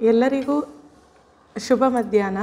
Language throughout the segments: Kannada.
ಎಲ್ಲರಿಗೂ ಶುಭ ಮಧ್ಯಾಹ್ನ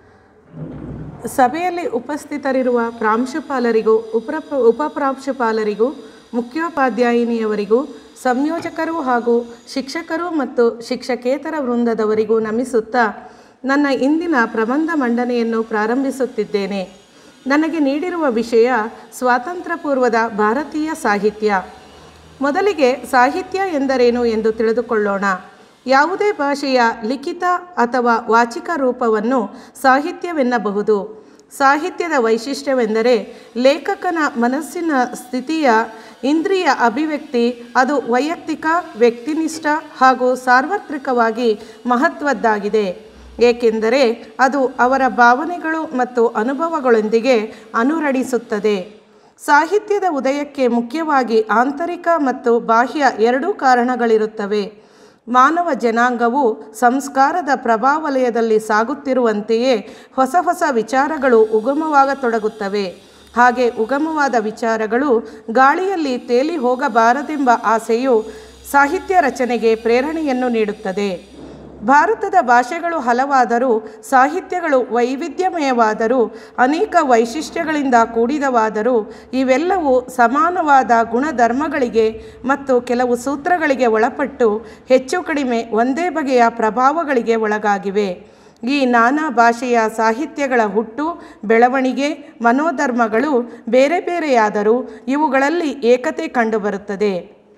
ಸಭೆಯಲ್ಲಿ ಉಪಸ್ಥಿತರಿರುವ ಪ್ರಾಂಶುಪಾಲರಿಗೂ ಉಪ್ರ ಉಪಪ್ರಾಂಶುಪಾಲರಿಗೂ ಮುಖ್ಯೋಪಾಧ್ಯಾಯಿನಿಯವರಿಗೂ ಸಂಯೋಜಕರು ಹಾಗೂ ಶಿಕ್ಷಕರು ಮತ್ತು ಶಿಕ್ಷಕೇತರ ವೃಂದದವರಿಗೂ ನಮಿಸುತ್ತಾ ನನ್ನ ಇಂದಿನ ಪ್ರಬಂಧ ಮಂಡನೆಯನ್ನು ಪ್ರಾರಂಭಿಸುತ್ತಿದ್ದೇನೆ ನನಗೆ ನೀಡಿರುವ ವಿಷಯ ಸ್ವಾತಂತ್ರ್ಯ ಪೂರ್ವದ ಭಾರತೀಯ ಸಾಹಿತ್ಯ ಮೊದಲಿಗೆ ಸಾಹಿತ್ಯ ಎಂದರೇನು ಎಂದು ತಿಳಿದುಕೊಳ್ಳೋಣ ಯಾವುದೇ ಭಾಷೆಯ ಲಿಖಿತ ಅಥವಾ ವಾಚಿಕ ರೂಪವನ್ನು ಸಾಹಿತ್ಯವೆನ್ನಬಹುದು ಸಾಹಿತ್ಯದ ವೈಶಿಷ್ಟ್ಯವೆಂದರೆ ಲೇಖಕನ ಮನಸ್ಸಿನ ಸ್ಥಿತಿಯ ಇಂದ್ರಿಯ ಅಭಿವ್ಯಕ್ತಿ ಅದು ವೈಯಕ್ತಿಕ ವ್ಯಕ್ತಿನಿಷ್ಠ ಹಾಗೂ ಸಾರ್ವತ್ರಿಕವಾಗಿ ಮಹತ್ವದ್ದಾಗಿದೆ ಏಕೆಂದರೆ ಅದು ಅವರ ಭಾವನೆಗಳು ಮತ್ತು ಅನುಭವಗಳೊಂದಿಗೆ ಅನುರಣಿಸುತ್ತದೆ ಸಾಹಿತ್ಯದ ಉದಯಕ್ಕೆ ಮುಖ್ಯವಾಗಿ ಆಂತರಿಕ ಮತ್ತು ಬಾಹ್ಯ ಎರಡೂ ಕಾರಣಗಳಿರುತ್ತವೆ ಮಾನವ ಜನಾಂಗವು ಸಂಸ್ಕಾರದ ಪ್ರಭಾವಲಯದಲ್ಲಿ ಸಾಗುತ್ತಿರುವಂತೆಯೇ ಹೊಸ ಹೊಸ ವಿಚಾರಗಳು ಉಗಮವಾಗತೊಡಗುತ್ತವೆ ಹಾಗೆ ಉಗಮವಾದ ವಿಚಾರಗಳು ಗಾಳಿಯಲ್ಲಿ ತೇಲಿ ಹೋಗಬಾರದೆಂಬ ಆಸೆಯು ಸಾಹಿತ್ಯ ರಚನೆಗೆ ಪ್ರೇರಣೆಯನ್ನು ನೀಡುತ್ತದೆ ಭಾರತದ ಭಾಷೆಗಳು ಹಲವಾದರೂ ಸಾಹಿತ್ಯಗಳು ವೈವಿಧ್ಯಮಯವಾದರೂ ಅನೇಕ ವೈಶಿಷ್ಟ್ಯಗಳಿಂದ ಕೂಡಿದವಾದರೂ ಇವೆಲ್ಲವೂ ಸಮಾನವಾದ ಗುಣಧರ್ಮಗಳಿಗೆ ಮತ್ತು ಕೆಲವು ಸೂತ್ರಗಳಿಗೆ ಒಳಪಟ್ಟು ಹೆಚ್ಚು ಕಡಿಮೆ ಒಂದೇ ಬಗೆಯ ಪ್ರಭಾವಗಳಿಗೆ ಒಳಗಾಗಿವೆ ಈ ನಾನಾ ಭಾಷೆಯ ಸಾಹಿತ್ಯಗಳ ಹುಟ್ಟು ಬೆಳವಣಿಗೆ ಮನೋಧರ್ಮಗಳು ಬೇರೆ ಬೇರೆಯಾದರೂ ಇವುಗಳಲ್ಲಿ ಏಕತೆ ಕಂಡುಬರುತ್ತದೆ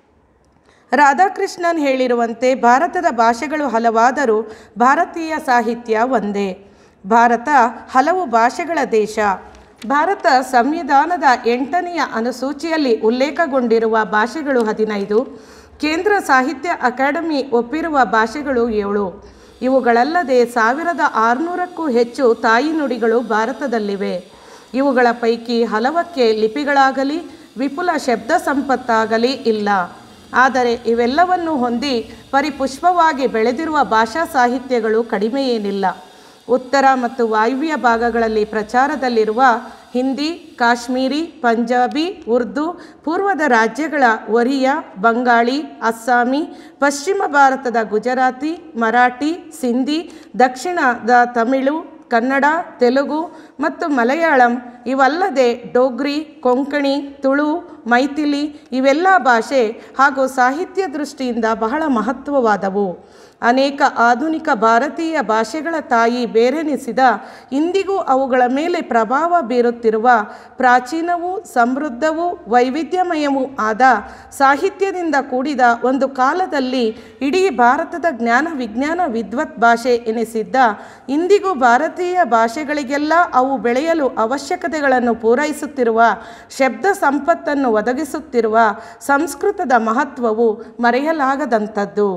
ರಾಧಾಕೃಷ್ಣನ್ ಹೇಳಿರುವಂತೆ ಭಾರತದ ಭಾಷೆಗಳು ಹಲವಾದರೂ ಭಾರತೀಯ ಸಾಹಿತ್ಯ ಒಂದೇ ಭಾರತ ಹಲವು ಭಾಷೆಗಳ ದೇಶ ಭಾರತ ಸಂವಿಧಾನದ ಎಂಟನೆಯ ಅನುಸೂಚಿಯಲ್ಲಿ ಉಲ್ಲೇಖಗೊಂಡಿರುವ ಭಾಷೆಗಳು ಹದಿನೈದು ಕೇಂದ್ರ ಸಾಹಿತ್ಯ ಅಕಾಡೆಮಿ ಒಪ್ಪಿರುವ ಭಾಷೆಗಳು ಏಳು ಇವುಗಳಲ್ಲದೆ ಸಾವಿರದ ಆರುನೂರಕ್ಕೂ ಹೆಚ್ಚು ತಾಯಿ ನುಡಿಗಳು ಭಾರತದಲ್ಲಿವೆ ಇವುಗಳ ಪೈಕಿ ಹಲವಕ್ಕೆ ಲಿಪಿಗಳಾಗಲಿ ವಿಪುಲ ಶಬ್ದ ಸಂಪತ್ತಾಗಲಿ ಇಲ್ಲ ಆದರೆ ಇವೆಲ್ಲವನ್ನು ಹೊಂದಿ ಪರಿಪುಷ್ಪವಾಗಿ ಬೆಳೆದಿರುವ ಭಾಷಾ ಸಾಹಿತ್ಯಗಳು ಕಡಿಮೆಯೇನಿಲ್ಲ ಉತ್ತರ ಮತ್ತು ವಾಯುವ್ಯ ಭಾಗಗಳಲ್ಲಿ ಪ್ರಚಾರದಲ್ಲಿರುವ ಹಿಂದಿ ಕಾಶ್ಮೀರಿ ಪಂಜಾಬಿ ಉರ್ದು ಪೂರ್ವದ ರಾಜ್ಯಗಳ ಒರಿಯಾ ಬಂಗಾಳಿ ಅಸ್ಸಾಮಿ ಪಶ್ಚಿಮ ಭಾರತದ ಗುಜರಾತಿ ಮರಾಠಿ ಸಿಂಧಿ ದಕ್ಷಿಣದ ತಮಿಳು ಕನ್ನಡ ತೆಲುಗು ಮತ್ತು ಮಲಯಾಳಂ ಇವಲ್ಲದೆ ಡೋಗ್ರಿ ಕೊಂಕಣಿ ತುಳು ಮೈಥಿಲಿ ಇವೆಲ್ಲ ಭಾಷೆ ಹಾಗೂ ಸಾಹಿತ್ಯ ದೃಷ್ಟಿಯಿಂದ ಬಹಳ ಮಹತ್ವವಾದವು ಅನೇಕ ಆಧುನಿಕ ಭಾರತೀಯ ಭಾಷೆಗಳ ತಾಯಿ ಬೇರೆನಿಸಿದ ಇಂದಿಗೂ ಅವುಗಳ ಮೇಲೆ ಪ್ರಭಾವ ಬೀರುತ್ತಿರುವ ಪ್ರಾಚೀನವೂ ಸಮೃದ್ಧವೂ ವೈವಿಧ್ಯಮಯವೂ ಆದ ಸಾಹಿತ್ಯದಿಂದ ಕೂಡಿದ ಒಂದು ಕಾಲದಲ್ಲಿ ಇಡೀ ಭಾರತದ ಜ್ಞಾನ ವಿಜ್ಞಾನ ವಿದ್ವತ್ ಭಾಷೆ ಎನಿಸಿದ್ದ ಇಂದಿಗೂ ಭಾರತೀಯ ಭಾಷೆಗಳಿಗೆಲ್ಲ ಅವು ಬೆಳೆಯಲು ಅವಶ್ಯಕತೆಗಳನ್ನು ಪೂರೈಸುತ್ತಿರುವ ಶಬ್ದ ಸಂಪತ್ತನ್ನು ಒದಗಿಸುತ್ತಿರುವ ಸಂಸ್ಕೃತದ ಮಹತ್ವವು ಮರೆಯಲಾಗದಂಥದ್ದು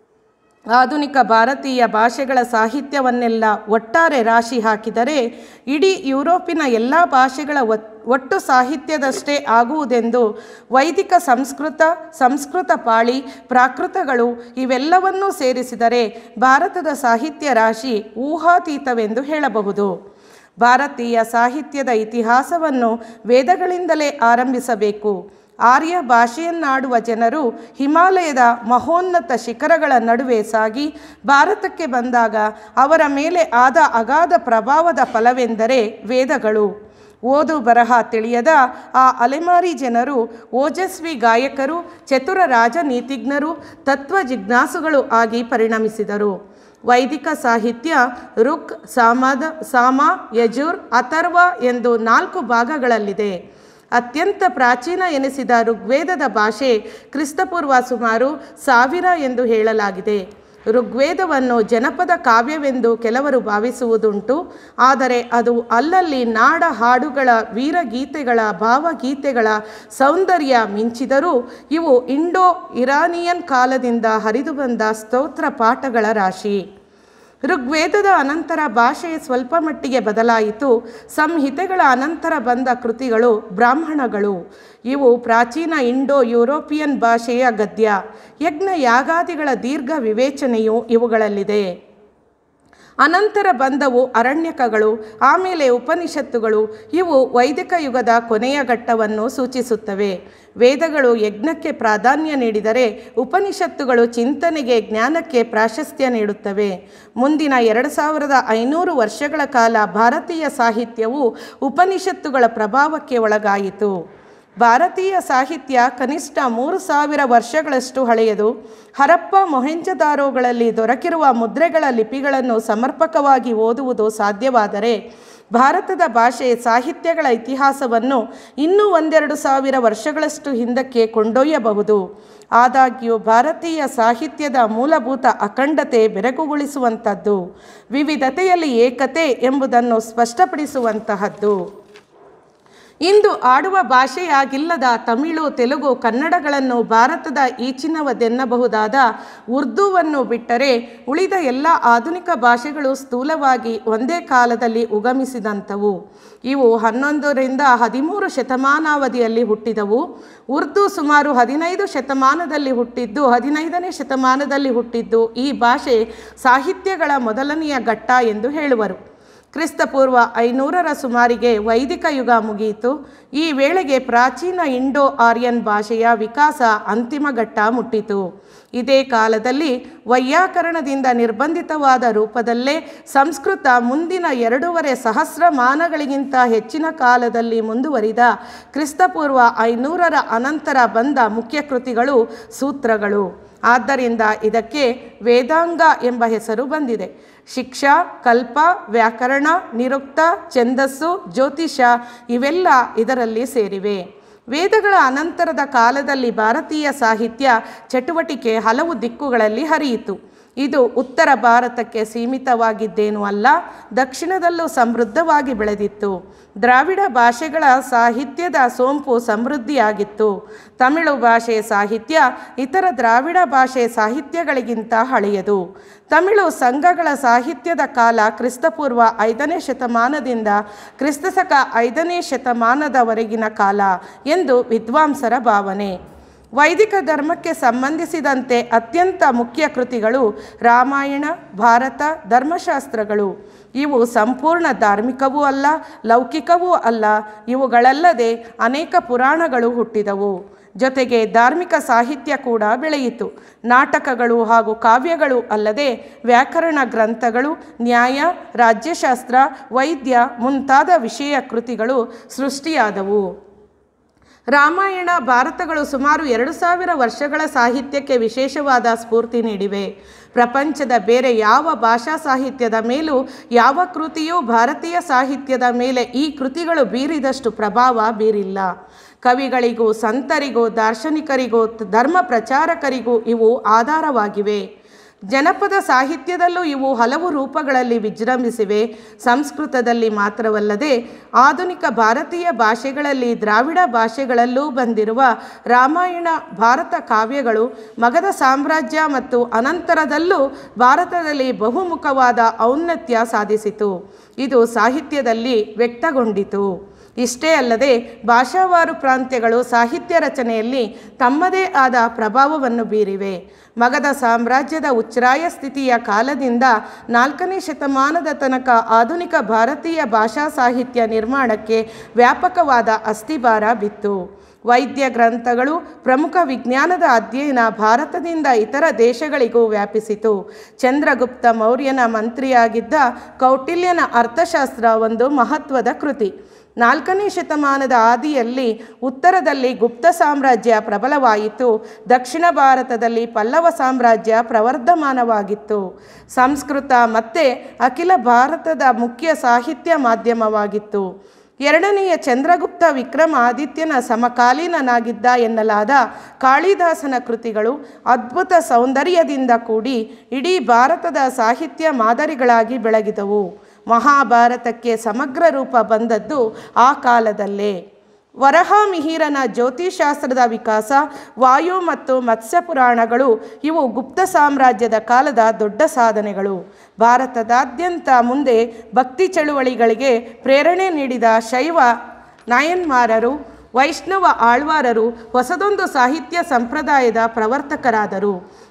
ಆಧುನಿಕ ಭಾರತೀಯ ಭಾಷೆಗಳ ಸಾಹಿತ್ಯವನ್ನೆಲ್ಲ ಒಟ್ಟಾರೆ ರಾಶಿ ಹಾಕಿದರೆ ಇಡೀ ಯುರೋಪಿನ ಎಲ್ಲ ಭಾಷೆಗಳ ಒಟ್ಟು ಸಾಹಿತ್ಯದಷ್ಟೇ ಆಗುವುದೆಂದು ವೈದಿಕ ಸಂಸ್ಕೃತ ಸಂಸ್ಕೃತ ಪಾಳಿ ಪ್ರಾಕೃತಗಳು ಇವೆಲ್ಲವನ್ನೂ ಸೇರಿಸಿದರೆ ಭಾರತದ ಸಾಹಿತ್ಯ ರಾಶಿ ಊಹಾತೀತವೆಂದು ಹೇಳಬಹುದು ಭಾರತೀಯ ಸಾಹಿತ್ಯದ ಇತಿಹಾಸವನ್ನು ವೇದಗಳಿಂದಲೇ ಆರಂಭಿಸಬೇಕು ಆರ್ಯ ಭಾಷೆಯನ್ನಾಡುವ ಜನರು ಹಿಮಾಲಯದ ಮಹೋನ್ನತ ಶಿಖರಗಳ ನಡುವೆ ಸಾಗಿ ಭಾರತಕ್ಕೆ ಬಂದಾಗ ಅವರ ಮೇಲೆ ಆದ ಅಗಾಧ ಪ್ರಭಾವದ ಫಲವೆಂದರೆ ವೇದಗಳು ಓದು ಬರಹ ತಿಳಿಯದ ಆ ಅಲೆಮಾರಿ ಜನರು ಓಜಸ್ವಿ ಗಾಯಕರು ಚತುರ ರಾಜನೀತಿಜ್ಞರು ತತ್ವ ಜಿಜ್ಞಾಸುಗಳು ಆಗಿ ಪರಿಣಮಿಸಿದರು ವೈದಿಕ ಸಾಹಿತ್ಯ ಋಕ್ ಸಾಮದ ಸಾಮ ಯಜುರ್ ಅಥರ್ವ ಎಂದು ನಾಲ್ಕು ಭಾಗಗಳಲ್ಲಿದೆ ಅತ್ಯಂತ ಪ್ರಾಚೀನ ಎನಿಸಿದ ಋಗ್ವೇದದ ಭಾಷೆ ಕ್ರಿಸ್ತಪೂರ್ವ ಸುಮಾರು ಸಾವಿರ ಎಂದು ಹೇಳಲಾಗಿದೆ ಋಗ್ವೇದವನ್ನು ಜನಪದ ಕಾವ್ಯವೆಂದು ಕೆಲವರು ಭಾವಿಸುವುದುಂಟು ಆದರೆ ಅದು ಅಲ್ಲಲ್ಲಿ ನಾಡ ಹಾಡುಗಳ ವೀರಗೀತೆಗಳ ಭಾವಗೀತೆಗಳ ಸೌಂದರ್ಯ ಮಿಂಚಿದರೂ ಇವು ಇಂಡೋ ಇರಾನಿಯನ್ ಕಾಲದಿಂದ ಹರಿದು ಬಂದ ಸ್ತೋತ್ರ ಪಾಠಗಳ ರಾಶಿ ಋಗ್ವೇದದ ಅನಂತರ ಭಾಷೆ ಸ್ವಲ್ಪ ಮಟ್ಟಿಗೆ ಬದಲಾಯಿತು ಸಂಹಿತೆಗಳ ಅನಂತರ ಬಂದ ಕೃತಿಗಳು ಬ್ರಾಹ್ಮಣಗಳು ಇವು ಪ್ರಾಚೀನ ಇಂಡೋ ಯುರೋಪಿಯನ್ ಭಾಷೆಯ ಗದ್ಯ ಯಜ್ಞ ಯಾಗಾದಿಗಳ ದೀರ್ಘ ವಿವೇಚನೆಯು ಇವುಗಳಲ್ಲಿದೆ ಅನಂತರ ಬಂದವು ಅರಣ್ಯಕಗಳು ಆಮೇಲೆ ಉಪನಿಷತ್ತುಗಳು ಇವು ವೈದಿಕ ಯುಗದ ಕೊನೆಯ ಘಟ್ಟವನ್ನು ಸೂಚಿಸುತ್ತವೆ ವೇದಗಳು ಯಜ್ಞಕ್ಕೆ ಪ್ರಾಧಾನ್ಯ ನೀಡಿದರೆ ಉಪನಿಷತ್ತುಗಳು ಚಿಂತನೆಗೆ ಜ್ಞಾನಕ್ಕೆ ಪ್ರಾಶಸ್ತ್ಯ ನೀಡುತ್ತವೆ ಮುಂದಿನ ಎರಡು ಸಾವಿರದ ಐನೂರು ವರ್ಷಗಳ ಕಾಲ ಭಾರತೀಯ ಸಾಹಿತ್ಯವು ಉಪನಿಷತ್ತುಗಳ ಪ್ರಭಾವಕ್ಕೆ ಒಳಗಾಯಿತು ಭಾರತೀಯ ಸಾಹಿತ್ಯ ಕನಿಷ್ಠ ಮೂರು ಸಾವಿರ ವರ್ಷಗಳಷ್ಟು ಹಳೆಯದು ಹರಪ್ಪ ಮೊಹೆಂಜದಾರೋಗಳಲ್ಲಿ ದೊರಕಿರುವ ಮುದ್ರೆಗಳ ಲಿಪಿಗಳನ್ನು ಸಮರ್ಪಕವಾಗಿ ಓದುವುದು ಸಾಧ್ಯವಾದರೆ ಭಾರತದ ಭಾಷೆ ಸಾಹಿತ್ಯಗಳ ಇತಿಹಾಸವನ್ನು ಇನ್ನೂ ಒಂದೆರಡು ಸಾವಿರ ವರ್ಷಗಳಷ್ಟು ಹಿಂದಕ್ಕೆ ಕೊಂಡೊಯ್ಯಬಹುದು ಆದಾಗ್ಯೂ ಭಾರತೀಯ ಸಾಹಿತ್ಯದ ಮೂಲಭೂತ ಅಖಂಡತೆ ಬೆರಗುಗೊಳಿಸುವಂಥದ್ದು ವಿವಿಧತೆಯಲ್ಲಿ ಏಕತೆ ಎಂಬುದನ್ನು ಸ್ಪಷ್ಟಪಡಿಸುವಂತಹದ್ದು ಇಂದು ಆಡುವ ಭಾಷೆಯಾಗಿಲ್ಲದ ತಮಿಳು ತೆಲುಗು ಕನ್ನಡಗಳನ್ನು ಭಾರತದ ಈಚಿನವದೆನ್ನಬಹುದಾದ ಉರ್ದುವನ್ನು ಬಿಟ್ಟರೆ ಉಳಿದ ಎಲ್ಲ ಆಧುನಿಕ ಭಾಷೆಗಳು ಸ್ಥೂಲವಾಗಿ ಒಂದೇ ಕಾಲದಲ್ಲಿ ಉಗಮಿಸಿದಂಥವು ಇವು ಹನ್ನೊಂದರಿಂದ ಹದಿಮೂರು ಶತಮಾನಾವಧಿಯಲ್ಲಿ ಹುಟ್ಟಿದವು ಉರ್ದು ಸುಮಾರು ಹದಿನೈದು ಶತಮಾನದಲ್ಲಿ ಹುಟ್ಟಿದ್ದು ಹದಿನೈದನೇ ಶತಮಾನದಲ್ಲಿ ಹುಟ್ಟಿದ್ದು ಈ ಭಾಷೆ ಸಾಹಿತ್ಯಗಳ ಮೊದಲನೆಯ ಘಟ್ಟ ಎಂದು ಹೇಳುವರು ಕ್ರಿಸ್ತಪೂರ್ವ ಐನೂರರ ಸುಮಾರಿಗೆ ವೈದಿಕ ಯುಗ ಮುಗಿಯಿತು ಈ ವೇಳೆಗೆ ಪ್ರಾಚೀನ ಇಂಡೋ ಆರ್ಯನ್ ಭಾಷೆಯ ವಿಕಾಸ ಅಂತಿಮ ಘಟ್ಟ ಮುಟ್ಟಿತು ಇದೇ ಕಾಲದಲ್ಲಿ ವೈಯಾಕರಣದಿಂದ ನಿರ್ಬಂಧಿತವಾದ ರೂಪದಲ್ಲೇ ಸಂಸ್ಕೃತ ಮುಂದಿನ ಎರಡೂವರೆ ಸಹಸ್ರಮಾನಗಳಿಗಿಂತ ಹೆಚ್ಚಿನ ಕಾಲದಲ್ಲಿ ಮುಂದುವರಿದ ಕ್ರಿಸ್ತಪೂರ್ವ ಐನೂರರ ಅನಂತರ ಬಂದ ಮುಖ್ಯ ಕೃತಿಗಳು ಸೂತ್ರಗಳು ಆದ್ದರಿಂದ ಇದಕ್ಕೆ ವೇದಾಂಗ ಎಂಬ ಹೆಸರು ಬಂದಿದೆ ಶಿಕ್ಷಾ ಕಲ್ಪ ವ್ಯಾಕರಣ ನಿರುಕ್ತ ಛಂದಸ್ಸು ಜ್ಯೋತಿಷ ಇವೆಲ್ಲ ಇದರಲ್ಲಿ ಸೇರಿವೆ ವೇದಗಳ ಅನಂತರದ ಕಾಲದಲ್ಲಿ ಭಾರತೀಯ ಸಾಹಿತ್ಯ ಚಟುವಟಿಕೆ ಹಲವು ದಿಕ್ಕುಗಳಲ್ಲಿ ಹರಿಯಿತು ಇದು ಉತ್ತರ ಭಾರತಕ್ಕೆ ಸೀಮಿತವಾಗಿದ್ದೇನೂ ಅಲ್ಲ ದಕ್ಷಿಣದಲ್ಲೂ ಸಮೃದ್ಧವಾಗಿ ಬೆಳೆದಿತ್ತು ದ್ರಾವಿಡ ಭಾಷೆಗಳ ಸಾಹಿತ್ಯದ ಸೋಂಪು ಸಮೃದ್ಧಿಯಾಗಿತ್ತು ತಮಿಳು ಭಾಷೆ ಸಾಹಿತ್ಯ ಇತರ ದ್ರಾವಿಡ ಭಾಷೆ ಸಾಹಿತ್ಯಗಳಿಗಿಂತ ಹಳೆಯದು ತಮಿಳು ಸಂಘಗಳ ಸಾಹಿತ್ಯದ ಕಾಲ ಕ್ರಿಸ್ತಪೂರ್ವ ಐದನೇ ಶತಮಾನದಿಂದ ಕ್ರಿಸ್ತಶಕ ಐದನೇ ಶತಮಾನದವರೆಗಿನ ಕಾಲ ಎಂದು ವಿದ್ವಾಂಸರ ಭಾವನೆ ವೈದಿಕ ಧರ್ಮಕ್ಕೆ ಸಂಬಂಧಿಸಿದಂತೆ ಅತ್ಯಂತ ಮುಖ್ಯ ಕೃತಿಗಳು ರಾಮಾಯಣ ಭಾರತ ಧರ್ಮಶಾಸ್ತ್ರಗಳು ಇವು ಸಂಪೂರ್ಣ ಧಾರ್ಮಿಕವೂ ಅಲ್ಲ ಲೌಕಿಕವೂ ಅಲ್ಲ ಇವುಗಳಲ್ಲದೆ ಅನೇಕ ಪುರಾಣಗಳು ಹುಟ್ಟಿದವು ಜೊತೆಗೆ ಧಾರ್ಮಿಕ ಸಾಹಿತ್ಯ ಕೂಡ ಬೆಳೆಯಿತು ನಾಟಕಗಳು ಹಾಗೂ ಕಾವ್ಯಗಳು ಅಲ್ಲದೆ ವ್ಯಾಕರಣ ಗ್ರಂಥಗಳು ನ್ಯಾಯ ರಾಜ್ಯಶಾಸ್ತ್ರ ವೈದ್ಯ ಮುಂತಾದ ವಿಷಯ ಕೃತಿಗಳು ಸೃಷ್ಟಿಯಾದವು ರಾಮಾಯಣ ಭಾರತಗಳು ಸುಮಾರು ಎರಡು ಸಾವಿರ ವರ್ಷಗಳ ಸಾಹಿತ್ಯಕ್ಕೆ ವಿಶೇಷವಾದ ಸ್ಫೂರ್ತಿ ನೀಡಿವೆ ಪ್ರಪಂಚದ ಬೇರೆ ಯಾವ ಭಾಷಾ ಸಾಹಿತ್ಯದ ಮೇಲೂ ಯಾವ ಕೃತಿಯೂ ಭಾರತೀಯ ಸಾಹಿತ್ಯದ ಮೇಲೆ ಈ ಕೃತಿಗಳು ಬೀರಿದಷ್ಟು ಪ್ರಭಾವ ಬೀರಿಲ್ಲ ಕವಿಗಳಿಗೂ ಸಂತರಿಗೂ ದಾರ್ಶನಿಕರಿಗೂ ಧರ್ಮ ಪ್ರಚಾರಕರಿಗೂ ಇವು ಆಧಾರವಾಗಿವೆ ಜನಪದ ಸಾಹಿತ್ಯದಲ್ಲೂ ಇವು ಹಲವು ರೂಪಗಳಲ್ಲಿ ವಿಜೃಂಭಿಸಿವೆ ಸಂಸ್ಕೃತದಲ್ಲಿ ಮಾತ್ರವಲ್ಲದೆ ಆಧುನಿಕ ಭಾರತೀಯ ಭಾಷೆಗಳಲ್ಲಿ ದ್ರಾವಿಡ ಭಾಷೆಗಳಲ್ಲೂ ಬಂದಿರುವ ರಾಮಾಯಣ ಭಾರತ ಕಾವ್ಯಗಳು ಮಗಧ ಸಾಮ್ರಾಜ್ಯ ಮತ್ತು ಅನಂತರದಲ್ಲೂ ಭಾರತದಲ್ಲಿ ಬಹುಮುಖವಾದ ಔನ್ನತ್ಯ ಸಾಧಿಸಿತು ಇದು ಸಾಹಿತ್ಯದಲ್ಲಿ ವ್ಯಕ್ತಗೊಂಡಿತು ಇಷ್ಟೇ ಅಲ್ಲದೆ ಭಾಷಾವಾರು ಪ್ರಾಂತ್ಯಗಳು ಸಾಹಿತ್ಯ ರಚನೆಯಲ್ಲಿ ತಮ್ಮದೇ ಆದ ಪ್ರಭಾವವನ್ನು ಬೀರಿವೆ ಮಗಧ ಸಾಮ್ರಾಜ್ಯದ ಉಚ್ಛ್ರಾಯ ಸ್ಥಿತಿಯ ಕಾಲದಿಂದ ನಾಲ್ಕನೇ ಶತಮಾನದ ತನಕ ಆಧುನಿಕ ಭಾರತೀಯ ಭಾಷಾ ಸಾಹಿತ್ಯ ನಿರ್ಮಾಣಕ್ಕೆ ವ್ಯಾಪಕವಾದ ಅಸ್ಥಿಭಾರ ಬಿತ್ತು ವೈದ್ಯ ಗ್ರಂಥಗಳು ಪ್ರಮುಖ ವಿಜ್ಞಾನದ ಅಧ್ಯಯನ ಭಾರತದಿಂದ ಇತರ ದೇಶಗಳಿಗೂ ವ್ಯಾಪಿಸಿತು ಚಂದ್ರಗುಪ್ತ ಮೌರ್ಯನ ಮಂತ್ರಿಯಾಗಿದ್ದ ಕೌಟಿಲ್ಯನ ಅರ್ಥಶಾಸ್ತ್ರ ಒಂದು ಮಹತ್ವದ ಕೃತಿ ನಾಲ್ಕನೇ ಶತಮಾನದ ಆದಿಯಲ್ಲಿ ಉತ್ತರದಲ್ಲಿ ಗುಪ್ತ ಸಾಮ್ರಾಜ್ಯ ಪ್ರಬಲವಾಯಿತು ದಕ್ಷಿಣ ಭಾರತದಲ್ಲಿ ಪಲ್ಲವ ಸಾಮ್ರಾಜ್ಯ ಪ್ರವರ್ಧಮಾನವಾಗಿತ್ತು ಸಂಸ್ಕೃತ ಮತ್ತೆ ಅಖಿಲ ಭಾರತದ ಮುಖ್ಯ ಸಾಹಿತ್ಯ ಮಾಧ್ಯಮವಾಗಿತ್ತು ಎರಡನೆಯ ಚಂದ್ರಗುಪ್ತ ವಿಕ್ರಮಾದಿತ್ಯನ ಸಮಕಾಲೀನನಾಗಿದ್ದ ಎನ್ನಲಾದ ಕಾಳಿದಾಸನ ಕೃತಿಗಳು ಅದ್ಭುತ ಸೌಂದರ್ಯದಿಂದ ಕೂಡಿ ಇಡೀ ಭಾರತದ ಸಾಹಿತ್ಯ ಮಾದರಿಗಳಾಗಿ ಬೆಳಗಿದವು ಮಹಾಭಾರತಕ್ಕೆ ಸಮಗ್ರ ರೂಪ ಬಂದದ್ದು ಆ ಕಾಲದಲ್ಲೇ ವರಹಾಮಿಹಿರನ ಜ್ಯೋತಿಷಾಸ್ತ್ರದ ವಿಕಾಸ ವಾಯು ಮತ್ತು ಮತ್ಸ್ಯ ಪುರಾಣಗಳು ಇವು ಗುಪ್ತ ಸಾಮ್ರಾಜ್ಯದ ಕಾಲದ ದೊಡ್ಡ ಸಾಧನೆಗಳು ಭಾರತದಾದ್ಯಂತ ಮುಂದೆ ಭಕ್ತಿ ಚಳುವಳಿಗಳಿಗೆ ಪ್ರೇರಣೆ ನೀಡಿದ ಶೈವ ನಾಯನ್ಮಾರರು ವೈಷ್ಣವ ಆಳ್ವಾರರು ಹೊಸದೊಂದು ಸಾಹಿತ್ಯ ಸಂಪ್ರದಾಯದ ಪ್ರವರ್ತಕರಾದರು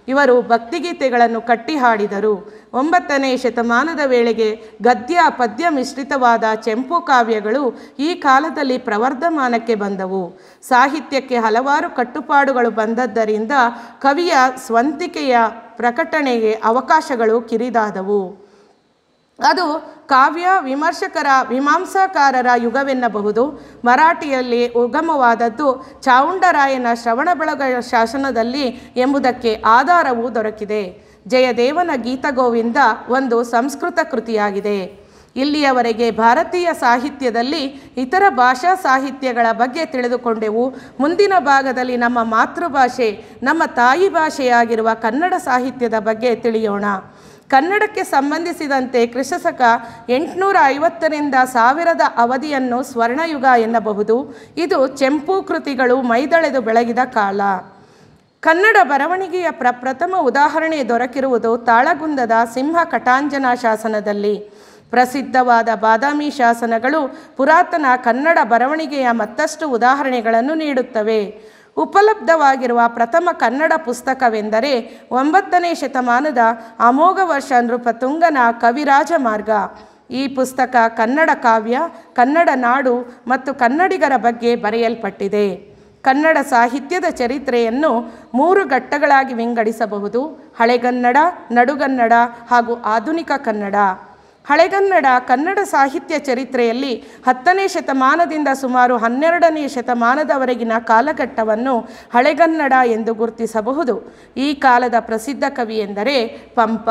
ಇವರು ಭಕ್ತಿಗೀತೆಗಳನ್ನು ಕಟ್ಟಿ ಹಾಡಿದರು ಒಂಬತ್ತನೇ ಶತಮಾನದ ವೇಳೆಗೆ ಗದ್ಯ ಪದ್ಯ ಮಿಶ್ರಿತವಾದ ಚೆಂಪು ಕಾವ್ಯಗಳು ಈ ಕಾಲದಲ್ಲಿ ಪ್ರವರ್ಧಮಾನಕ್ಕೆ ಬಂದವು ಸಾಹಿತ್ಯಕ್ಕೆ ಹಲವಾರು ಕಟ್ಟುಪಾಡುಗಳು ಬಂದದ್ದರಿಂದ ಕವಿಯ ಸ್ವಂತಿಕೆಯ ಪ್ರಕಟಣೆಗೆ ಅವಕಾಶಗಳು ಕಿರಿದಾದವು ಅದು ಕಾವ್ಯ ವಿಮರ್ಶಕರ ಮೀಮಾಂಸಾಕಾರರ ಯುಗವೆನ್ನಬಹುದು ಮರಾಠಿಯಲ್ಲಿ ಉಗಮವಾದದ್ದು ಚಾವುಂಡರಾಯನ ಶ್ರವಣಬೆಳಗ ಶಾಸನದಲ್ಲಿ ಎಂಬುದಕ್ಕೆ ಆಧಾರವೂ ದೊರಕಿದೆ ಜಯದೇವನ ಗೀತಗೋವಿಂದ ಒಂದು ಸಂಸ್ಕೃತ ಕೃತಿಯಾಗಿದೆ ಇಲ್ಲಿಯವರೆಗೆ ಭಾರತೀಯ ಸಾಹಿತ್ಯದಲ್ಲಿ ಇತರ ಭಾಷಾ ಸಾಹಿತ್ಯಗಳ ಬಗ್ಗೆ ತಿಳಿದುಕೊಂಡೆವು ಮುಂದಿನ ಭಾಗದಲ್ಲಿ ನಮ್ಮ ಮಾತೃಭಾಷೆ ನಮ್ಮ ತಾಯಿ ಭಾಷೆಯಾಗಿರುವ ಕನ್ನಡ ಸಾಹಿತ್ಯದ ಬಗ್ಗೆ ತಿಳಿಯೋಣ ಕನ್ನಡಕ್ಕೆ ಸಂಬಂಧಿಸಿದಂತೆ ಕ್ರಿಸ್ತಶಕ ಎಂಟುನೂರ ಐವತ್ತರಿಂದ ಸಾವಿರದ ಅವಧಿಯನ್ನು ಸ್ವರ್ಣಯುಗ ಎನ್ನಬಹುದು ಇದು ಚೆಂಪು ಕೃತಿಗಳು ಮೈದಳೆದು ಬೆಳಗಿದ ಕಾಲ ಕನ್ನಡ ಬರವಣಿಗೆಯ ಪ್ರ ಪ್ರಥಮ ಉದಾಹರಣೆ ದೊರಕಿರುವುದು ತಾಳಗುಂದದ ಸಿಂಹ ಕಟಾಂಜನ ಶಾಸನದಲ್ಲಿ ಪ್ರಸಿದ್ಧವಾದ ಬಾದಾಮಿ ಶಾಸನಗಳು ಪುರಾತನ ಕನ್ನಡ ಬರವಣಿಗೆಯ ಮತ್ತಷ್ಟು ಉದಾಹರಣೆಗಳನ್ನು ನೀಡುತ್ತವೆ ಉಪಲಬ್ಧವಾಗಿರುವ ಪ್ರಥಮ ಕನ್ನಡ ಪುಸ್ತಕವೆಂದರೆ ಒಂಬತ್ತನೇ ಶತಮಾನದ ಅಮೋಘ ವರ್ಷ ನೃಪತುಂಗನ ಕವಿರಾಜ ಮಾರ್ಗ ಈ ಪುಸ್ತಕ ಕನ್ನಡ ಕಾವ್ಯ ಕನ್ನಡ ನಾಡು ಮತ್ತು ಕನ್ನಡಿಗರ ಬಗ್ಗೆ ಬರೆಯಲ್ಪಟ್ಟಿದೆ ಕನ್ನಡ ಸಾಹಿತ್ಯದ ಚರಿತ್ರೆಯನ್ನು ಮೂರು ಘಟ್ಟಗಳಾಗಿ ವಿಂಗಡಿಸಬಹುದು ಹಳೆಗನ್ನಡ ನಡುಗನ್ನಡ ಹಾಗೂ ಆಧುನಿಕ ಕನ್ನಡ ಹಳೆಗನ್ನಡ ಕನ್ನಡ ಸಾಹಿತ್ಯ ಚರಿತ್ರೆಯಲ್ಲಿ ಹತ್ತನೇ ಶತಮಾನದಿಂದ ಸುಮಾರು ಹನ್ನೆರಡನೇ ಶತಮಾನದವರೆಗಿನ ಕಾಲಘಟ್ಟವನ್ನು ಹಳೆಗನ್ನಡ ಎಂದು ಗುರುತಿಸಬಹುದು ಈ ಕಾಲದ ಪ್ರಸಿದ್ಧ ಕವಿ ಎಂದರೆ ಪಂಪ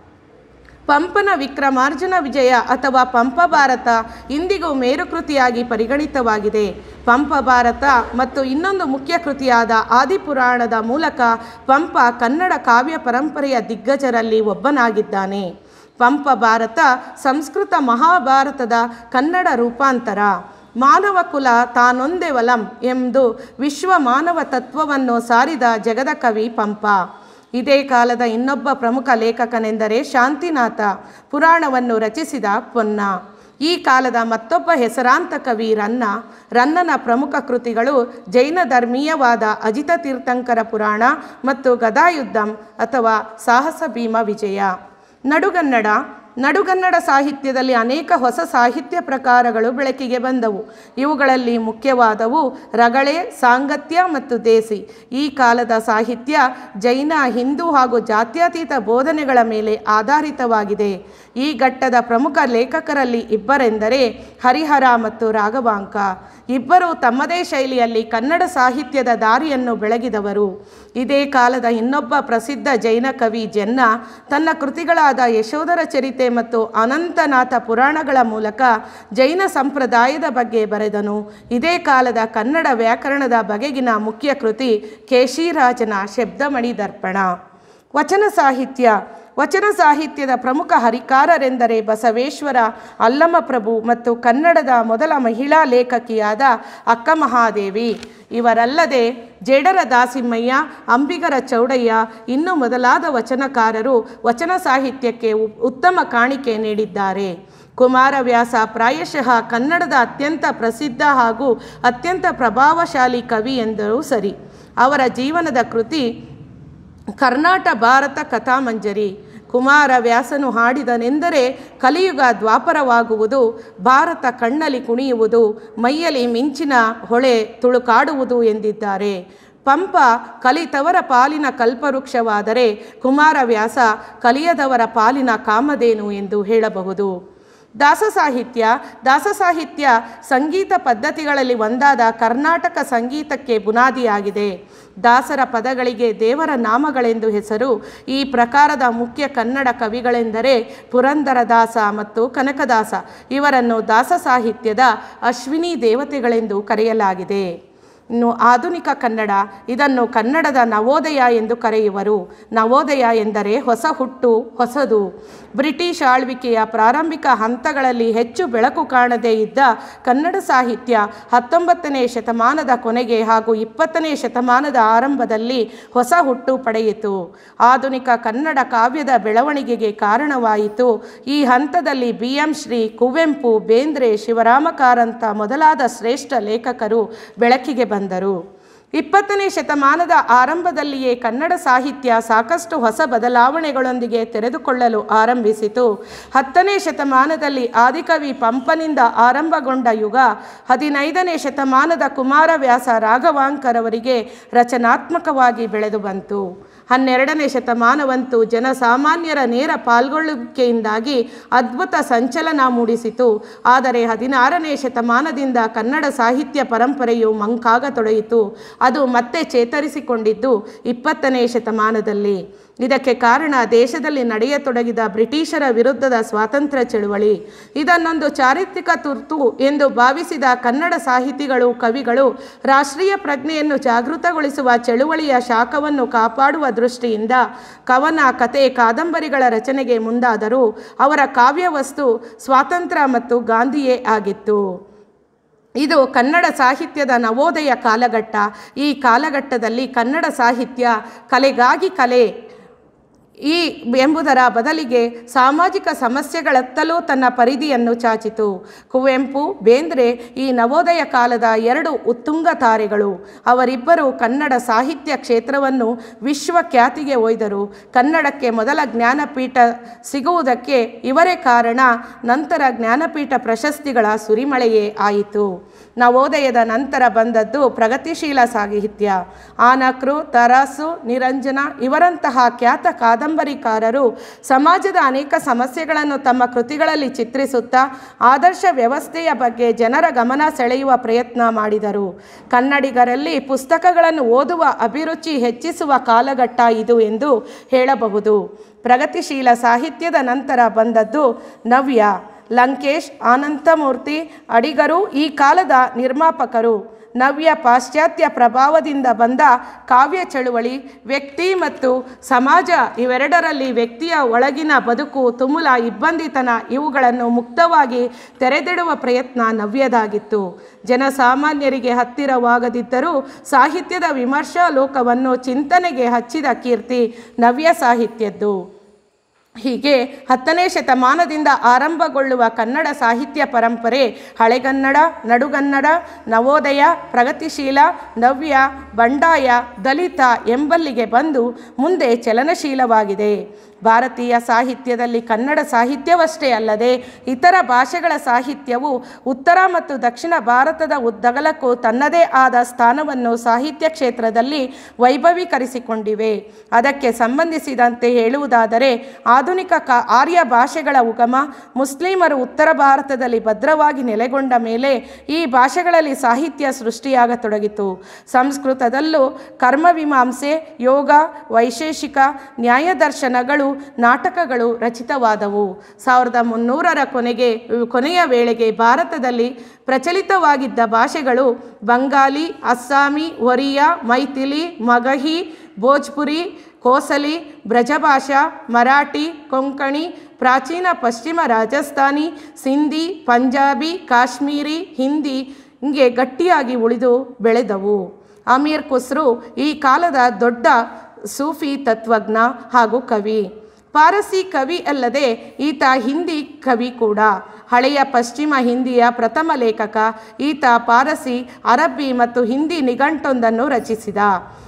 ಪಂಪನ ವಿಕ್ರಮಾರ್ಜುನ ವಿಜಯ ಅಥವಾ ಪಂಪ ಭಾರತ ಇಂದಿಗೂ ಮೇರುಕೃತಿಯಾಗಿ ಪರಿಗಣಿತವಾಗಿದೆ ಪಂಪ ಭಾರತ ಮತ್ತು ಇನ್ನೊಂದು ಮುಖ್ಯ ಕೃತಿಯಾದ ಆದಿಪುರಾಣದ ಮೂಲಕ ಪಂಪ ಕನ್ನಡ ಕಾವ್ಯ ಪರಂಪರೆಯ ದಿಗ್ಗಜರಲ್ಲಿ ಒಬ್ಬನಾಗಿದ್ದಾನೆ ಪಂಪ ಭಾರತ ಸಂಸ್ಕೃತ ಮಹಾಭಾರತದ ಕನ್ನಡ ರೂಪಾಂತರ ಮಾನವ ಕುಲ ತಾನೊಂದೇ ವಲಂ ಎಂದು ವಿಶ್ವ ಮಾನವ ತತ್ವವನ್ನು ಸಾರಿದ ಜಗದ ಕವಿ ಪಂಪ ಇದೇ ಕಾಲದ ಇನ್ನೊಬ್ಬ ಪ್ರಮುಖ ಲೇಖಕನೆಂದರೆ ಶಾಂತಿನಾಥ ಪುರಾಣವನ್ನು ರಚಿಸಿದ ಪೊನ್ನ ಈ ಕಾಲದ ಮತ್ತೊಬ್ಬ ಹೆಸರಾಂತ ಕವಿ ರನ್ನ ರನ್ನನ ಪ್ರಮುಖ ಕೃತಿಗಳು ಜೈನ ಧರ್ಮೀಯವಾದ ಅಜಿತ ತೀರ್ಥಂಕರ ಪುರಾಣ ಮತ್ತು ಗದಾಯುದ್ಧಂ ಅಥವಾ ಸಾಹಸ ಭೀಮ ವಿಜಯ ನಡುಗನ್ನಡ ನಡುಗನ್ನಡ ಸಾಹಿತ್ಯದಲ್ಲಿ ಅನೇಕ ಹೊಸ ಸಾಹಿತ್ಯ ಪ್ರಕಾರಗಳು ಬೆಳಕಿಗೆ ಬಂದವು ಇವುಗಳಲ್ಲಿ ಮುಖ್ಯವಾದವು ರಗಳೆ ಸಾಂಗತ್ಯ ಮತ್ತು ದೇಸಿ ಈ ಕಾಲದ ಸಾಹಿತ್ಯ ಜೈನ ಹಿಂದೂ ಹಾಗೂ ಜಾತ್ಯತೀತ ಬೋಧನೆಗಳ ಮೇಲೆ ಆಧಾರಿತವಾಗಿದೆ ಈ ಘಟ್ಟದ ಪ್ರಮುಖ ಲೇಖಕರಲ್ಲಿ ಇಬ್ಬರೆಂದರೆ ಹರಿಹರ ಮತ್ತು ರಾಘವಾಂಕ ಇಬ್ಬರು ತಮ್ಮದೇ ಶೈಲಿಯಲ್ಲಿ ಕನ್ನಡ ಸಾಹಿತ್ಯದ ದಾರಿಯನ್ನು ಬೆಳಗಿದವರು ಇದೇ ಕಾಲದ ಇನ್ನೊಬ್ಬ ಪ್ರಸಿದ್ಧ ಜೈನ ಕವಿ ಜನ್ನ ತನ್ನ ಕೃತಿಗಳಾದ ಯಶೋಧರ ಚರಿತೆ ಮತ್ತು ಅನಂತನಾಥ ಪುರಾಣಗಳ ಮೂಲಕ ಜೈನ ಸಂಪ್ರದಾಯದ ಬಗ್ಗೆ ಬರೆದನು ಇದೇ ಕಾಲದ ಕನ್ನಡ ವ್ಯಾಕರಣದ ಬಗೆಗಿನ ಮುಖ್ಯ ಕೃತಿ ಕೇಶಿರಾಜನ ಶಬ್ದಮಣಿ ದರ್ಪಣ ವಚನ ಸಾಹಿತ್ಯ ವಚನ ಸಾಹಿತ್ಯದ ಪ್ರಮುಖ ಹರಿಕಾರರೆಂದರೆ ಬಸವೇಶ್ವರ ಅಲ್ಲಮಪ್ರಭು ಮತ್ತು ಕನ್ನಡದ ಮೊದಲ ಮಹಿಳಾ ಲೇಖಕಿಯಾದ ಅಕ್ಕ ಮಹಾದೇವಿ ಇವರಲ್ಲದೆ ಜೇಡರ ದಾಸಿಮಯ್ಯ ಅಂಬಿಗರ ಚೌಡಯ್ಯ ಇನ್ನು ಮೊದಲಾದ ವಚನಕಾರರು ವಚನ ಸಾಹಿತ್ಯಕ್ಕೆ ಉ- ಉತ್ತಮ ಕಾಣಿಕೆ ನೀಡಿದ್ದಾರೆ ಕುಮಾರವ್ಯಾಸ ಪ್ರಾಯಶಃ ಕನ್ನಡದ ಅತ್ಯಂತ ಪ್ರಸಿದ್ಧ ಹಾಗೂ ಅತ್ಯಂತ ಪ್ರಭಾವಶಾಲಿ ಕವಿ ಎಂದರೂ ಸರಿ ಅವರ ಜೀವನದ ಕೃತಿ ಕರ್ನಾಟ ಭಾರತ ಕಥಾಮಂಜರಿ ಕುಮಾರ ವ್ಯಾಸನು ಹಾಡಿದನೆಂದರೆ ಕಲಿಯುಗ ದ್ವಾಪರವಾಗುವುದು ಭಾರತ ಕಣ್ಣಲ್ಲಿ ಕುಣಿಯುವುದು ಮೈಯಲ್ಲಿ ಮಿಂಚಿನ ಹೊಳೆ ತುಳುಕಾಡುವುದು ಎಂದಿದ್ದಾರೆ ಪಂಪ ಕಲಿತವರ ಪಾಲಿನ ಕಲ್ಪವೃಕ್ಷವಾದರೆ ಕುಮಾರವ್ಯಾಸ ಕಲಿಯದವರ ಪಾಲಿನ ಕಾಮಧೇನು ಎಂದು ಹೇಳಬಹುದು ದಾಸ ಸಾಹಿತ್ಯ ದಾಸ ಸಾಹಿತ್ಯ ಸಂಗೀತ ಪದ್ಧತಿಗಳಲ್ಲಿ ಒಂದಾದ ಕರ್ನಾಟಕ ಸಂಗೀತಕ್ಕೆ ಬುನಾದಿಯಾಗಿದೆ ದಾಸರ ಪದಗಳಿಗೆ ದೇವರ ನಾಮಗಳೆಂದು ಹೆಸರು ಈ ಪ್ರಕಾರದ ಮುಖ್ಯ ಕನ್ನಡ ಕವಿಗಳೆಂದರೆ ಪುರಂದರದಾಸ ಮತ್ತು ಕನಕದಾಸ ಇವರನ್ನು ದಾಸ ಸಾಹಿತ್ಯದ ಅಶ್ವಿನಿ ದೇವತೆಗಳೆಂದು ಕರೆಯಲಾಗಿದೆ ಇನ್ನು ಆಧುನಿಕ ಕನ್ನಡ ಇದನ್ನು ಕನ್ನಡದ ನವೋದಯ ಎಂದು ಕರೆಯುವರು ನವೋದಯ ಎಂದರೆ ಹೊಸ ಹುಟ್ಟು ಹೊಸದು ಬ್ರಿಟಿಷ್ ಆಳ್ವಿಕೆಯ ಪ್ರಾರಂಭಿಕ ಹಂತಗಳಲ್ಲಿ ಹೆಚ್ಚು ಬೆಳಕು ಕಾಣದೇ ಇದ್ದ ಕನ್ನಡ ಸಾಹಿತ್ಯ ಹತ್ತೊಂಬತ್ತನೇ ಶತಮಾನದ ಕೊನೆಗೆ ಹಾಗೂ ಇಪ್ಪತ್ತನೇ ಶತಮಾನದ ಆರಂಭದಲ್ಲಿ ಹೊಸ ಹುಟ್ಟು ಪಡೆಯಿತು ಆಧುನಿಕ ಕನ್ನಡ ಕಾವ್ಯದ ಬೆಳವಣಿಗೆಗೆ ಕಾರಣವಾಯಿತು ಈ ಹಂತದಲ್ಲಿ ಬಿ ಎಂ ಶ್ರೀ ಕುವೆಂಪು ಬೇಂದ್ರೆ ಶಿವರಾಮ ಕಾರಂತ ಮೊದಲಾದ ಶ್ರೇಷ್ಠ ಲೇಖಕರು ಬೆಳಕಿಗೆ ಬಂದರು ಇಪ್ಪತ್ತನೇ ಶತಮಾನದ ಆರಂಭದಲ್ಲಿಯೇ ಕನ್ನಡ ಸಾಹಿತ್ಯ ಸಾಕಷ್ಟು ಹೊಸ ಬದಲಾವಣೆಗಳೊಂದಿಗೆ ತೆರೆದುಕೊಳ್ಳಲು ಆರಂಭಿಸಿತು ಹತ್ತನೇ ಶತಮಾನದಲ್ಲಿ ಆದಿಕವಿ ಪಂಪನಿಂದ ಆರಂಭಗೊಂಡ ಯುಗ ಹದಿನೈದನೇ ಶತಮಾನದ ಕುಮಾರವ್ಯಾಸ ರಾಘವಾಂಕರವರಿಗೆ ರಚನಾತ್ಮಕವಾಗಿ ಬೆಳೆದು ಬಂತು ಹನ್ನೆರಡನೇ ಶತಮಾನವಂತೂ ಜನಸಾಮಾನ್ಯರ ನೇರ ಪಾಲ್ಗೊಳ್ಳುವಿಕೆಯಿಂದಾಗಿ ಅದ್ಭುತ ಸಂಚಲನ ಮೂಡಿಸಿತು ಆದರೆ ಹದಿನಾರನೇ ಶತಮಾನದಿಂದ ಕನ್ನಡ ಸಾಹಿತ್ಯ ಪರಂಪರೆಯು ಮಂಕಾಗತೊಡಗಿತು ಅದು ಮತ್ತೆ ಚೇತರಿಸಿಕೊಂಡಿದ್ದು ಇಪ್ಪತ್ತನೇ ಶತಮಾನದಲ್ಲಿ ಇದಕ್ಕೆ ಕಾರಣ ದೇಶದಲ್ಲಿ ನಡೆಯತೊಡಗಿದ ಬ್ರಿಟಿಷರ ವಿರುದ್ಧದ ಸ್ವಾತಂತ್ರ್ಯ ಚಳುವಳಿ ಇದನ್ನೊಂದು ಚಾರಿತ್ರಿಕ ತುರ್ತು ಎಂದು ಭಾವಿಸಿದ ಕನ್ನಡ ಸಾಹಿತಿಗಳು ಕವಿಗಳು ರಾಷ್ಟ್ರೀಯ ಪ್ರಜ್ಞೆಯನ್ನು ಜಾಗೃತಗೊಳಿಸುವ ಚಳುವಳಿಯ ಶಾಖವನ್ನು ಕಾಪಾಡುವ ದೃಷ್ಟಿಯಿಂದ ಕವನ ಕತೆ ಕಾದಂಬರಿಗಳ ರಚನೆಗೆ ಮುಂದಾದರೂ ಅವರ ಕಾವ್ಯವಸ್ತು ಸ್ವಾತಂತ್ರ್ಯ ಮತ್ತು ಗಾಂಧಿಯೇ ಆಗಿತ್ತು ಇದು ಕನ್ನಡ ಸಾಹಿತ್ಯದ ನವೋದಯ ಕಾಲಘಟ್ಟ ಈ ಕಾಲಘಟ್ಟದಲ್ಲಿ ಕನ್ನಡ ಸಾಹಿತ್ಯ ಕಲೆಗಾಗಿ ಕಲೆ ಈ ಎಂಬುದರ ಬದಲಿಗೆ ಸಾಮಾಜಿಕ ಸಮಸ್ಯೆಗಳತ್ತಲೂ ತನ್ನ ಪರಿಧಿಯನ್ನು ಚಾಚಿತು ಕುವೆಂಪು ಬೇಂದ್ರೆ ಈ ನವೋದಯ ಕಾಲದ ಎರಡು ಉತ್ತುಂಗ ತಾರೆಗಳು ಅವರಿಬ್ಬರು ಕನ್ನಡ ಸಾಹಿತ್ಯ ಕ್ಷೇತ್ರವನ್ನು ವಿಶ್ವಖ್ಯಾತಿಗೆ ಒಯ್ದರು ಕನ್ನಡಕ್ಕೆ ಮೊದಲ ಜ್ಞಾನಪೀಠ ಸಿಗುವುದಕ್ಕೆ ಇವರೇ ಕಾರಣ ನಂತರ ಜ್ಞಾನಪೀಠ ಪ್ರಶಸ್ತಿಗಳ ಸುರಿಮಳೆಯೇ ಆಯಿತು ನವೋದಯದ ನಂತರ ಬಂದದ್ದು ಪ್ರಗತಿಶೀಲ ಸಾಹಿತ್ಯ ಆನಕ್ರು ತರಾಸು ನಿರಂಜನ ಇವರಂತಹ ಖ್ಯಾತ ಕಾದಂಬರಿಕಾರರು ಸಮಾಜದ ಅನೇಕ ಸಮಸ್ಯೆಗಳನ್ನು ತಮ್ಮ ಕೃತಿಗಳಲ್ಲಿ ಚಿತ್ರಿಸುತ್ತಾ ಆದರ್ಶ ವ್ಯವಸ್ಥೆಯ ಬಗ್ಗೆ ಜನರ ಗಮನ ಸೆಳೆಯುವ ಪ್ರಯತ್ನ ಮಾಡಿದರು ಕನ್ನಡಿಗರಲ್ಲಿ ಪುಸ್ತಕಗಳನ್ನು ಓದುವ ಅಭಿರುಚಿ ಹೆಚ್ಚಿಸುವ ಕಾಲಘಟ್ಟ ಇದು ಎಂದು ಹೇಳಬಹುದು ಪ್ರಗತಿಶೀಲ ಸಾಹಿತ್ಯದ ನಂತರ ಬಂದದ್ದು ನವ್ಯ ಲಂಕೇಶ್ ಅನಂತಮೂರ್ತಿ ಅಡಿಗರು ಈ ಕಾಲದ ನಿರ್ಮಾಪಕರು ನವ್ಯ ಪಾಶ್ಚಾತ್ಯ ಪ್ರಭಾವದಿಂದ ಬಂದ ಕಾವ್ಯ ಚಳುವಳಿ ವ್ಯಕ್ತಿ ಮತ್ತು ಸಮಾಜ ಇವೆರಡರಲ್ಲಿ ವ್ಯಕ್ತಿಯ ಒಳಗಿನ ಬದುಕು ತುಮುಲ ಇಬ್ಬಂದಿತನ ಇವುಗಳನ್ನು ಮುಕ್ತವಾಗಿ ತೆರೆದಿಡುವ ಪ್ರಯತ್ನ ನವ್ಯದಾಗಿತ್ತು ಜನಸಾಮಾನ್ಯರಿಗೆ ಹತ್ತಿರವಾಗದಿದ್ದರೂ ಸಾಹಿತ್ಯದ ವಿಮರ್ಶಾ ಲೋಕವನ್ನು ಚಿಂತನೆಗೆ ಹಚ್ಚಿದ ಕೀರ್ತಿ ನವ್ಯ ಸಾಹಿತ್ಯದ್ದು ಹೀಗೆ ಹತ್ತನೇ ಶತಮಾನದಿಂದ ಆರಂಭಗೊಳ್ಳುವ ಕನ್ನಡ ಸಾಹಿತ್ಯ ಪರಂಪರೆ ಹಳೆಗನ್ನಡ ನಡುಗನ್ನಡ ನವೋದಯ ಪ್ರಗತಿಶೀಲ ನವ್ಯ ಬಂಡಾಯ ದಲಿತ ಎಂಬಲ್ಲಿಗೆ ಬಂದು ಮುಂದೆ ಚಲನಶೀಲವಾಗಿದೆ ಭಾರತೀಯ ಸಾಹಿತ್ಯದಲ್ಲಿ ಕನ್ನಡ ಸಾಹಿತ್ಯವಷ್ಟೇ ಅಲ್ಲದೆ ಇತರ ಭಾಷೆಗಳ ಸಾಹಿತ್ಯವು ಉತ್ತರ ಮತ್ತು ದಕ್ಷಿಣ ಭಾರತದ ಉದ್ದಗಲಕ್ಕೂ ತನ್ನದೇ ಆದ ಸ್ಥಾನವನ್ನು ಸಾಹಿತ್ಯ ಕ್ಷೇತ್ರದಲ್ಲಿ ವೈಭವೀಕರಿಸಿಕೊಂಡಿವೆ ಅದಕ್ಕೆ ಸಂಬಂಧಿಸಿದಂತೆ ಹೇಳುವುದಾದರೆ ಆಧುನಿಕ ಕ ಆರ್ಯ ಭಾಷೆಗಳ ಉಗಮ ಮುಸ್ಲಿಮರು ಉತ್ತರ ಭಾರತದಲ್ಲಿ ಭದ್ರವಾಗಿ ನೆಲೆಗೊಂಡ ಮೇಲೆ ಈ ಭಾಷೆಗಳಲ್ಲಿ ಸಾಹಿತ್ಯ ಸೃಷ್ಟಿಯಾಗತೊಡಗಿತು ಸಂಸ್ಕೃತದಲ್ಲೂ ಕರ್ಮಮೀಮಾಂಸೆ ಯೋಗ ವೈಶೇಷಿಕ ನ್ಯಾಯದರ್ಶನಗಳು ನಾಟಕಗಳು ರಚಿತವಾದವು ಸಾವಿರದ ಮುನ್ನೂರರ ಕೊನೆಗೆ ಕೊನೆಯ ವೇಳೆಗೆ ಭಾರತದಲ್ಲಿ ಪ್ರಚಲಿತವಾಗಿದ್ದ ಭಾಷೆಗಳು ಬಂಗಾಲಿ ಅಸ್ಸಾಮಿ ಒರಿಯಾ ಮೈಥಿಲಿ ಮಗಹಿ ಭೋಜ್ಪುರಿ ಕೋಸಲಿ ಬ್ರಜಭಾಷಾ ಮರಾಠಿ ಕೊಂಕಣಿ ಪ್ರಾಚೀನ ಪಶ್ಚಿಮ ರಾಜಸ್ಥಾನಿ ಸಿಂಧಿ ಪಂಜಾಬಿ ಕಾಶ್ಮೀರಿ ಹಿಂದಿ ಹಿಂಗೆ ಗಟ್ಟಿಯಾಗಿ ಉಳಿದು ಬೆಳೆದವು ಅಮೀರ್ ಖುಸ್ರು ಈ ಕಾಲದ ದೊಡ್ಡ ಸೂಫಿ ತತ್ವಜ್ಞ ಹಾಗೂ ಕವಿ ಪಾರಸಿ ಕವಿ ಅಲ್ಲದೆ ಈತ ಹಿಂದಿ ಕವಿ ಕೂಡ ಹಳೆಯ ಪಶ್ಚಿಮ ಹಿಂದಿಯ ಪ್ರಥಮ ಲೇಖಕ ಈತ ಪಾರಸಿ ಅರಬ್ಬಿ ಮತ್ತು ಹಿಂದಿ ನಿಘಂಟೊಂದನ್ನು ರಚಿಸಿದ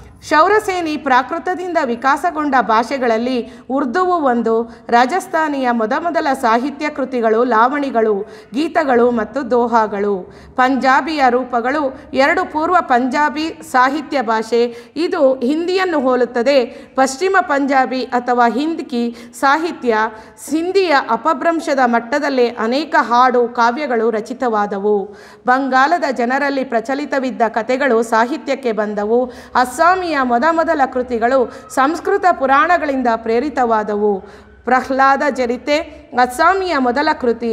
ಶೌರಸೇನಿ ಪ್ರಾಕೃತದಿಂದ ವಿಕಾಸಗೊಂಡ ಭಾಷೆಗಳಲ್ಲಿ ಉರ್ದುವು ಒಂದು ರಾಜಸ್ಥಾನಿಯ ಮೊದಮೊದಲ ಸಾಹಿತ್ಯ ಕೃತಿಗಳು ಲಾವಣಿಗಳು ಗೀತಗಳು ಮತ್ತು ದೋಹಾಗಳು ಪಂಜಾಬಿಯ ರೂಪಗಳು ಎರಡು ಪೂರ್ವ ಪಂಜಾಬಿ ಸಾಹಿತ್ಯ ಭಾಷೆ ಇದು ಹಿಂದಿಯನ್ನು ಹೋಲುತ್ತದೆ ಪಶ್ಚಿಮ ಪಂಜಾಬಿ ಅಥವಾ ಹಿಂದ್ಕಿ ಸಾಹಿತ್ಯ ಹಿಂದಿಯ ಅಪಭ್ರಂಶದ ಮಟ್ಟದಲ್ಲೇ ಅನೇಕ ಹಾಡು ಕಾವ್ಯಗಳು ರಚಿತವಾದವು ಬಂಗಾಲದ ಜನರಲ್ಲಿ ಪ್ರಚಲಿತವಿದ್ದ ಕಥೆಗಳು ಸಾಹಿತ್ಯಕ್ಕೆ ಬಂದವು ಅಸ್ಸಾಮಿ ಮೊದಮೊದಲ ಕೃತಿಗಳು ಸಂಸ್ಕೃತ ಪುರಾಣಗಳಿಂದ ಪ್ರೇರಿತವಾದವು ಪ್ರಹ್ಲಾದ ಚರಿತೆ ಅಸ್ಸಾಮಿಯ ಮೊದಲ ಕೃತಿ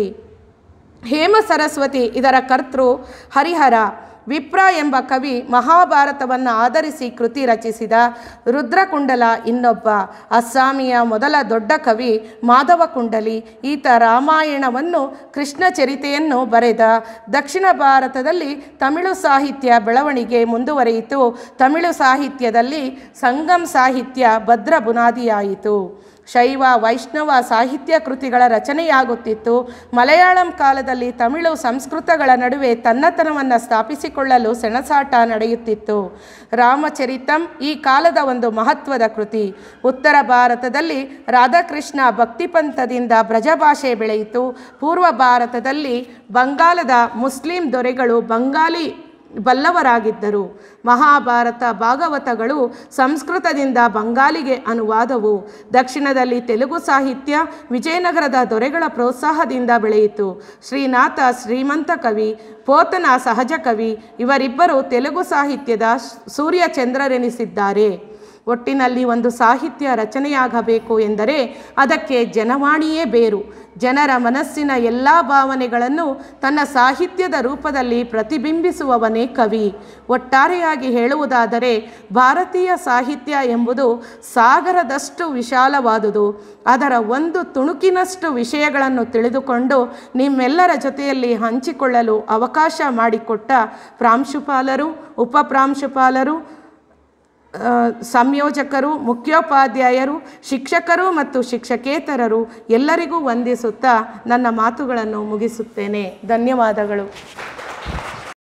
ಹೇಮ ಸರಸ್ವತಿ ಇದರ ಕರ್ತೃ ಹರಿಹರ ವಿಪ್ರ ಎಂಬ ಕವಿ ಮಹಾಭಾರತವನ್ನು ಆಧರಿಸಿ ಕೃತಿ ರಚಿಸಿದ ರುದ್ರಕುಂಡಲ ಇನ್ನೊಬ್ಬ ಅಸ್ಸಾಮಿಯ ಮೊದಲ ದೊಡ್ಡ ಕವಿ ಮಾಧವ ಕುಂಡಲಿ ಈತ ರಾಮಾಯಣವನ್ನು ಕೃಷ್ಣ ಚರಿತೆಯನ್ನು ಬರೆದ ದಕ್ಷಿಣ ಭಾರತದಲ್ಲಿ ತಮಿಳು ಸಾಹಿತ್ಯ ಬೆಳವಣಿಗೆ ಮುಂದುವರಿಯಿತು ತಮಿಳು ಸಾಹಿತ್ಯದಲ್ಲಿ ಸಂಗಮ್ ಸಾಹಿತ್ಯ ಭದ್ರ ಬುನಾದಿಯಾಯಿತು ಶೈವ ವೈಷ್ಣವ ಸಾಹಿತ್ಯ ಕೃತಿಗಳ ರಚನೆಯಾಗುತ್ತಿತ್ತು ಮಲಯಾಳಂ ಕಾಲದಲ್ಲಿ ತಮಿಳು ಸಂಸ್ಕೃತಗಳ ನಡುವೆ ತನ್ನತನವನ್ನು ಸ್ಥಾಪಿಸಿಕೊಳ್ಳಲು ಸೆಣಸಾಟ ನಡೆಯುತ್ತಿತ್ತು ರಾಮಚರಿತಂ ಈ ಕಾಲದ ಒಂದು ಮಹತ್ವದ ಕೃತಿ ಉತ್ತರ ಭಾರತದಲ್ಲಿ ರಾಧಾಕೃಷ್ಣ ಭಕ್ತಿಪಂಥದಿಂದ ಬ್ರಜಭಾಷೆ ಬೆಳೆಯಿತು ಪೂರ್ವ ಭಾರತದಲ್ಲಿ ಬಂಗಾಲದ ಮುಸ್ಲಿಂ ದೊರೆಗಳು ಬಂಗಾಲಿ ಬಲ್ಲವರಾಗಿದ್ದರು ಮಹಾಭಾರತ ಭಾಗವತಗಳು ಸಂಸ್ಕೃತದಿಂದ ಬಂಗಾಲಿಗೆ ಅನುವಾದವು ದಕ್ಷಿಣದಲ್ಲಿ ತೆಲುಗು ಸಾಹಿತ್ಯ ವಿಜಯನಗರದ ದೊರೆಗಳ ಪ್ರೋತ್ಸಾಹದಿಂದ ಬೆಳೆಯಿತು ಶ್ರೀನಾಥ ಶ್ರೀಮಂತ ಕವಿ ಪೋತನ ಸಹಜ ಕವಿ ಇವರಿಬ್ಬರು ತೆಲುಗು ಸಾಹಿತ್ಯದ ಸೂರ್ಯಚಂದ್ರರೆನಿಸಿದ್ದಾರೆ ಒಟ್ಟಿನಲ್ಲಿ ಒಂದು ಸಾಹಿತ್ಯ ರಚನೆಯಾಗಬೇಕು ಎಂದರೆ ಅದಕ್ಕೆ ಜನವಾಣಿಯೇ ಬೇರು ಜನರ ಮನಸ್ಸಿನ ಎಲ್ಲ ಭಾವನೆಗಳನ್ನು ತನ್ನ ಸಾಹಿತ್ಯದ ರೂಪದಲ್ಲಿ ಪ್ರತಿಬಿಂಬಿಸುವವನೇ ಕವಿ ಒಟ್ಟಾರೆಯಾಗಿ ಹೇಳುವುದಾದರೆ ಭಾರತೀಯ ಸಾಹಿತ್ಯ ಎಂಬುದು ಸಾಗರದಷ್ಟು ವಿಶಾಲವಾದುದು ಅದರ ಒಂದು ತುಣುಕಿನಷ್ಟು ವಿಷಯಗಳನ್ನು ತಿಳಿದುಕೊಂಡು ನಿಮ್ಮೆಲ್ಲರ ಜೊತೆಯಲ್ಲಿ ಹಂಚಿಕೊಳ್ಳಲು ಅವಕಾಶ ಮಾಡಿಕೊಟ್ಟ ಪ್ರಾಂಶುಪಾಲರು ಉಪಪ್ರಾಂಶುಪಾಲರು ಆ, ಸಂಯೋಜಕರು ಮುಖ್ಯೋಪಾಧ್ಯಾಯರು ಶಿಕ್ಷಕರು ಮತ್ತು ಶಿಕ್ಷಕೇತರರು ಎಲ್ಲರಿಗೂ ವಂದಿಸುತ್ತಾ ನನ್ನ ಮಾತುಗಳನ್ನು ಮುಗಿಸುತ್ತೇನೆ ಧನ್ಯವಾದಗಳು